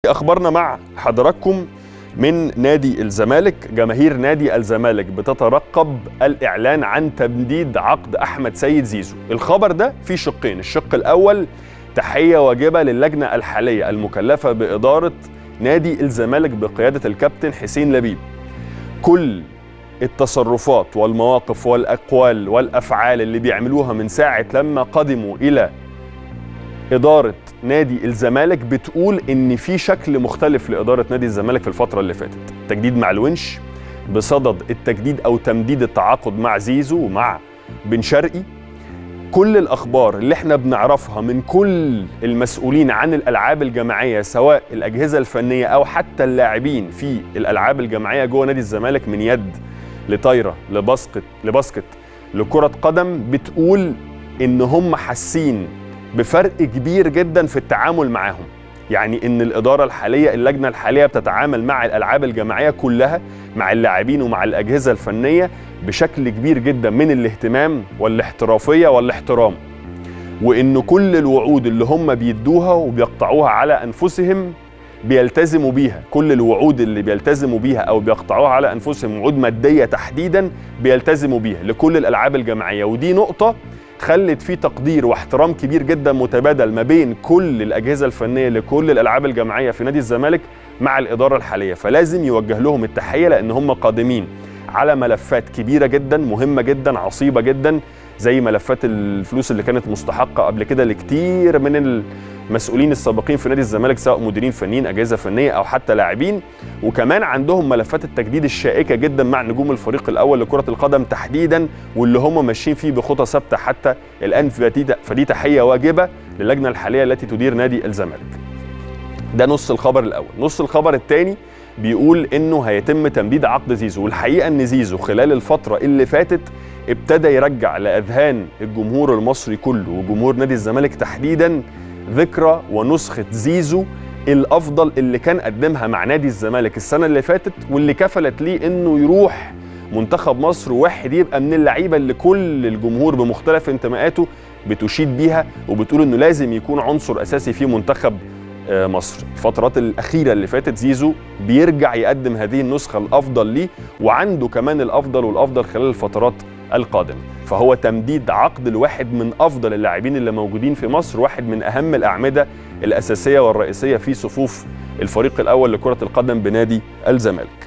اخبارنا مع حضراتكم من نادي الزمالك جماهير نادي الزمالك بتترقب الاعلان عن تمديد عقد احمد سيد زيزو الخبر ده فيه شقين الشق الاول تحيه واجبه للجنه الحاليه المكلفه باداره نادي الزمالك بقياده الكابتن حسين لبيب كل التصرفات والمواقف والاقوال والافعال اللي بيعملوها من ساعه لما قدموا الى اداره نادي الزمالك بتقول ان في شكل مختلف لاداره نادي الزمالك في الفتره اللي فاتت تجديد مع الونش بصدد التجديد او تمديد التعاقد مع زيزو ومع بن شرقي كل الاخبار اللي احنا بنعرفها من كل المسؤولين عن الالعاب الجماعيه سواء الاجهزه الفنيه او حتى اللاعبين في الالعاب الجماعيه جوه نادي الزمالك من يد لطايره لباسكت لباسكت لكره قدم بتقول ان هم حاسين بفرق كبير جدا في التعامل معاهم يعني ان الاداره الحاليه اللجنه الحاليه بتتعامل مع الالعاب الجماعيه كلها مع اللاعبين ومع الاجهزه الفنيه بشكل كبير جدا من الاهتمام والاحترافيه والاحترام وان كل الوعود اللي هم بيدوها وبيقطعوها على انفسهم بيلتزموا بيها كل الوعود اللي بيلتزموا بيها او بيقطعوها على انفسهم وعود ماديه تحديدا بيلتزموا بيها لكل الالعاب الجماعيه ودي نقطه خلت في تقدير واحترام كبير جدا متبادل ما بين كل الاجهزه الفنيه لكل الالعاب الجماعيه في نادي الزمالك مع الاداره الحاليه فلازم يوجه لهم التحيه لان هم قادمين على ملفات كبيره جدا مهمه جدا عصيبه جدا زي ملفات الفلوس اللي كانت مستحقه قبل كده لكتير من المسؤولين السابقين في نادي الزمالك سواء مديرين فنيين اجهزه فنيه او حتى لاعبين وكمان عندهم ملفات التجديد الشائكه جدا مع نجوم الفريق الاول لكره القدم تحديدا واللي هم ماشيين فيه بخطى ثابته حتى الان فدي تحيه واجبه للجنه الحاليه التي تدير نادي الزمالك. ده نص الخبر الاول، نص الخبر الثاني بيقول انه هيتم تمديد عقد زيزو والحقيقه ان زيزو خلال الفتره اللي فاتت ابتدى يرجع لاذهان الجمهور المصري كله وجمهور نادي الزمالك تحديدا ذكرى ونسخه زيزو الافضل اللي كان قدمها مع نادي الزمالك السنه اللي فاتت واللي كفلت ليه انه يروح منتخب مصر واحد يبقى من اللعيبه اللي كل الجمهور بمختلف انتماءاته بتشيد بيها وبتقول انه لازم يكون عنصر اساسي في منتخب مصر الفترات الأخيرة اللي فاتت زيزو بيرجع يقدم هذه النسخة الأفضل ليه وعنده كمان الأفضل والأفضل خلال الفترات القادمة فهو تمديد عقد لواحد من أفضل اللاعبين اللي موجودين في مصر واحد من أهم الأعمدة الأساسية والرئيسية في صفوف الفريق الأول لكرة القدم بنادي الزمالك